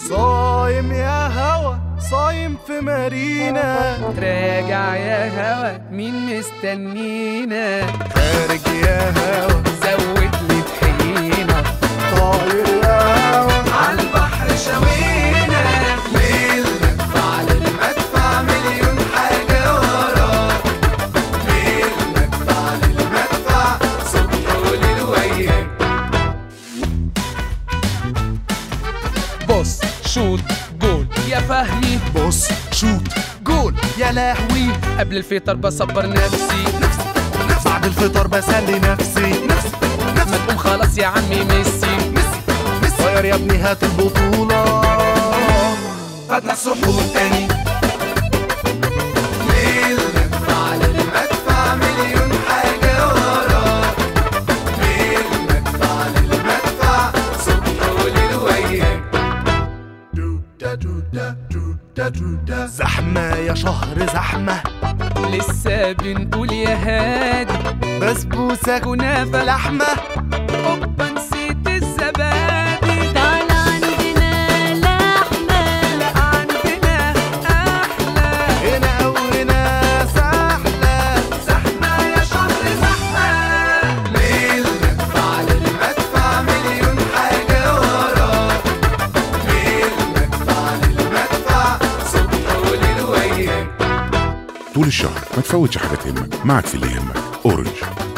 صايم يا هوا صايم في مارينا راجع يا هوا مين مستنينا خارج يا هوا زود لي طحينة طاير يا هوا عالبحر شوينا ليل مدفع للمدفع مليون حاجة وراك ليل مدفع للمدفع صبح وليل وياك بص شوت جول يا فهمي بص شوت جول يا لهوي قبل الفطر بصبر نفسي بعد الفطار بسلي نفسي نفسي ما تقوم خلاص يا عمي ميسي صغير يا ابني هات البطولة خدنا السحور تاني ليل مدفع للمدفع مليون حاجة وراك ليل مدفع للمدفع صبح وليل وياك دودا دودا دودا دودا زحمة يا شهر زحمة لسه بنقول يا هادي بسبوسة كنافة لحمة اوبا نسيت الزبادي تعال عندنا لحمة لا عندنا احلى هنا أو هنا سحلة زحمة يا شهر زحمة ليل مدفع للمدفع مليون حاجة وراك ليل مدفع للمدفع صبح وليل وياك طول الشهر ما تفوتش حاجة تهمك معك في اللي يهمك اورنج